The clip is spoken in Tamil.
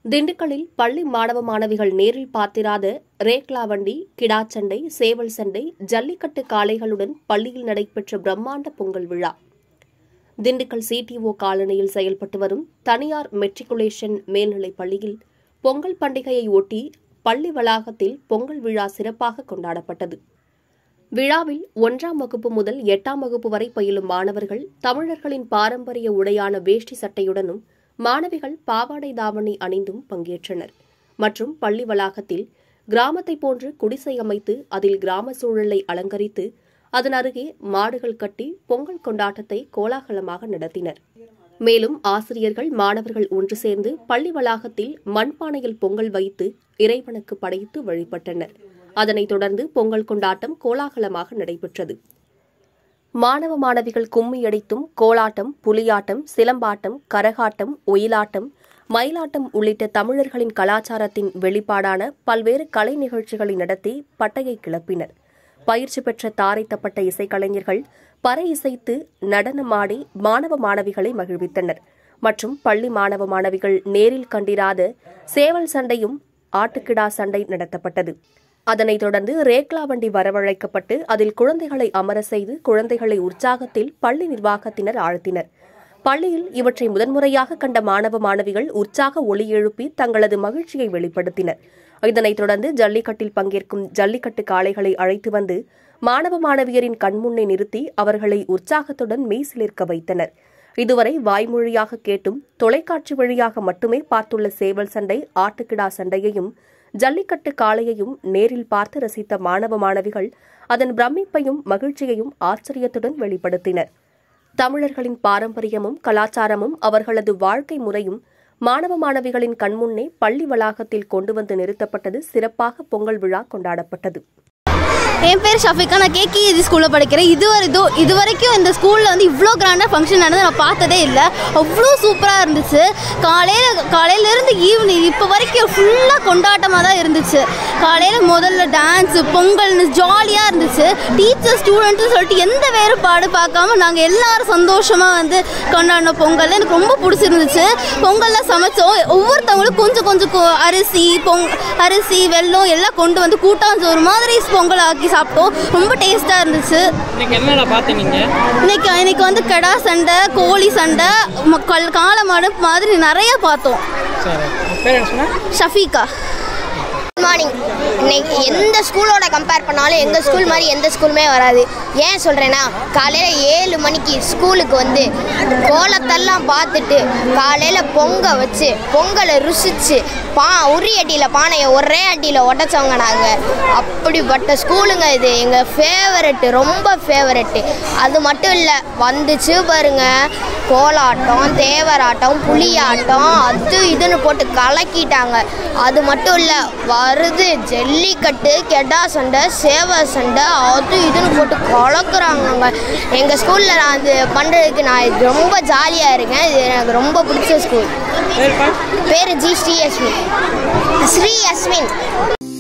திண்டுக்கல்லில் பள்ளி மாணவ மாணவிகள் நேரில் பார்த்திராத ரேக்லா வண்டி கிடாச்சண்டை சேவல் சண்டை ஜல்லிக்கட்டு காளைகளுடன் பள்ளியில் நடைபெற்ற பிரம்மாண்ட பொங்கல் விழா திண்டுக்கல் சிடிஓ காலனியில் செயல்பட்டு வரும் தனியார் மெட்ரிகுலேஷன் மேல்நிலைப் பள்ளியில் பொங்கல் பண்டிகையை ஒட்டி பள்ளி வளாகத்தில் பொங்கல் விழா சிறப்பாக கொண்டாடப்பட்டது விழாவில் ஒன்றாம் வகுப்பு முதல் எட்டாம் வகுப்பு வரை பயிலும் மாணவர்கள் தமிழர்களின் பாரம்பரிய உடையான வேஷ்டி சட்டையுடனும் மாணவிகள் பாவாடை தாவணி அணிந்தும் பங்கேற்றனர் மற்றும் பள்ளி வளாகத்தில் கிராமத்தைப் போன்று குடிசை அமைத்து அதில் கிராம சூழலை அலங்கரித்து அதன் அருகே மாடுகள் கட்டி பொங்கல் கொண்டாட்டத்தை கோலாகலமாக நடத்தினர் மேலும் ஆசிரியர்கள் மாணவர்கள் ஒன்று சேர்ந்து பள்ளி வளாகத்தில் மண்பானையில் பொங்கல் வைத்து இறைவனுக்கு படைத்து வழிபட்டனர் அதனைத் தொடர்ந்து பொங்கல் கொண்டாட்டம் கோலாகலமாக நடைபெற்றது மாணவ மாணவிகள் கும்மி அடித்தும் கோலாட்டம் புலியாட்டம் சிலம்பாட்டம் கரகாட்டம் ஒயிலாட்டம் மயிலாட்டம் உள்ளிட்ட தமிழர்களின் கலாச்சாரத்தின் வெளிப்பாடான பல்வேறு கலை நிகழ்ச்சிகளை நடத்தி பட்டையை கிளப்பினர் பயிற்சி பெற்ற தாரை தப்பட்ட இசைக்கலைஞர்கள் பறை இசைத்து நடனமாடி மாணவ மாணவிகளை மகிழ்வித்தனர் மற்றும் பள்ளி மாணவ மாணவிகள் நேரில் கண்டிராத சேவல் சண்டையும் ஆட்டுக்கிடா சண்டை நடத்தப்பட்டது அதனைத் தொடர்ந்து ரேக்லா வண்டி வரவழைக்கப்பட்டு அதில் குழந்தைகளை அமர செய்து குழந்தைகளை உற்சாகத்தில் பள்ளி நிர்வாகத்தினர் ஆழ்த்தினர் பள்ளியில் இவற்றை முதன்முறையாக கண்ட மாணவ மாணவிகள் உற்சாக ஒளி எழுப்பி தங்களது மகிழ்ச்சியை வெளிப்படுத்தினர் இதனைத் தொடர்ந்து ஜல்லிக்கட்டில் பங்கேற்கும் ஜல்லிக்கட்டு காளைகளை அழைத்து வந்து மாணவ மாணவியரின் கண்முன்னே நிறுத்தி அவர்களை உற்சாகத்துடன் மெய்சிலிர்க்க வைத்தனர் இதுவரை வாய்மொழியாக கேட்டும் தொலைக்காட்சி வழியாக மட்டுமே பார்த்துள்ள சேவல் சண்டை ஆட்டுக்கிடா சண்டையையும் ஜல்லிக்கட்டு காளையையும் நேரில் பார்த்து ரசித்த மாணவ மாணவிகள் அதன் பிரமிப்பையும் மகிழ்ச்சியையும் ஆச்சரியத்துடன் வெளிப்படுத்தினர் தமிழர்களின் பாரம்பரியமும் கலாச்சாரமும் அவர்களது வாழ்க்கை முறையும் மாணவ மாணவிகளின் கண்முன்னே பள்ளி வளாகத்தில் கொண்டு வந்து நிறுத்தப்பட்டது சிறப்பாக பொங்கல் விழா கொண்டாடப்பட்டது என் பேர் ஷஃபிகா நான் கேகேஜி ஸ்கூலில் படிக்கிறேன் இதுவரை இதோ இது வரைக்கும் இந்த ஸ்கூலில் வந்து இவ்வளோ கிராண்டாக ஃபங்க்ஷன் நடந்து நான் பார்த்ததே இல்லை அவ்வளோ சூப்பராக இருந்துச்சு காலையில் காலையிலேருந்து ஈவினிங் இப்போ வரைக்கும் ஃபுல்லாக கொண்டாட்டமாக தான் இருந்துச்சு காலையில் முதல்ல டான்ஸு பொங்கல்னு ஜாலியாக இருந்துச்சு டீச்சர் ஸ்டூடெண்ட்னு சொல்லிட்டு எந்த வேறுபாடு பார்க்காம நாங்கள் எல்லாரும் சந்தோஷமாக வந்து கொண்டாடின பொங்கல் எனக்கு ரொம்ப பிடிச்சிருந்துச்சு பொங்கல்லாம் சமைச்சோம் ஒவ்வொருத்தவங்களும் கொஞ்சம் கொஞ்சம் கொ- அரிசி பொங் அரிசி வெல்லம் எல்லாம் கொண்டு வந்து கூட்டாஞ்சோறு மாதிரி பொங்கல் ஆக்கி சாப்பிட்டோம் ரொம்ப டேஸ்ட்டாக இருந்துச்சு இன்னைக்கு என்னடா பார்த்தீங்க நீங்க இன்னைக்கு இன்னைக்கு வந்து கடா சண்டை கோழி சண்டை மக்கள் காளை மாடு மாதிரி நிறைய பார்த்தோம் சரி உங்க பேர் என்ன சொன்னா ஷஃபீகா குட் மார்னிங் இன்னைக்கு எந்த ஸ்கூலோட கம்பேர் பண்ணாலும் எங்கள் ஸ்கூல் மாதிரி எந்த ஸ்கூலுமே வராது ஏன் சொல்கிறேன்னா காலையில் ஏழு மணிக்கு ஸ்கூலுக்கு வந்து கோலத்தெல்லாம் பார்த்துட்டு காலையில் பொங்க வச்சு பொங்கலை ருசிச்சு பா உரி அடியில் பானையை ஒரே அடியில் உடச்சவங்க நாங்கள் அப்படிப்பட்ட ஸ்கூலுங்க இது எங்கள் ஃபேவரெட்டு ரொம்ப ஃபேவரெட்டு அது மட்டும் இல்லை வந்துச்சு பாருங்க கோலாட்டம் தேவராட்டம் புலியாட்டம் அது இதுன்னு போட்டு கலக்கிட்டாங்க அது மட்டும் இல்லை வருது ஜல்லிக்கட்டு கெடா சண்டை சேவை சண்டை அது இதுன்னு போட்டு கலக்குறாங்கங்க எங்கள் ஸ்கூலில் நான் அது பண்ணுறதுக்கு நான் இது ரொம்ப ஜாலியாக இருக்கேன் இது எனக்கு ரொம்ப பிடிச்ச ஸ்கூல் பேருப்பா பேர் ஜி ஸ்ரீ அஸ்வின் ஸ்ரீ அஸ்வின்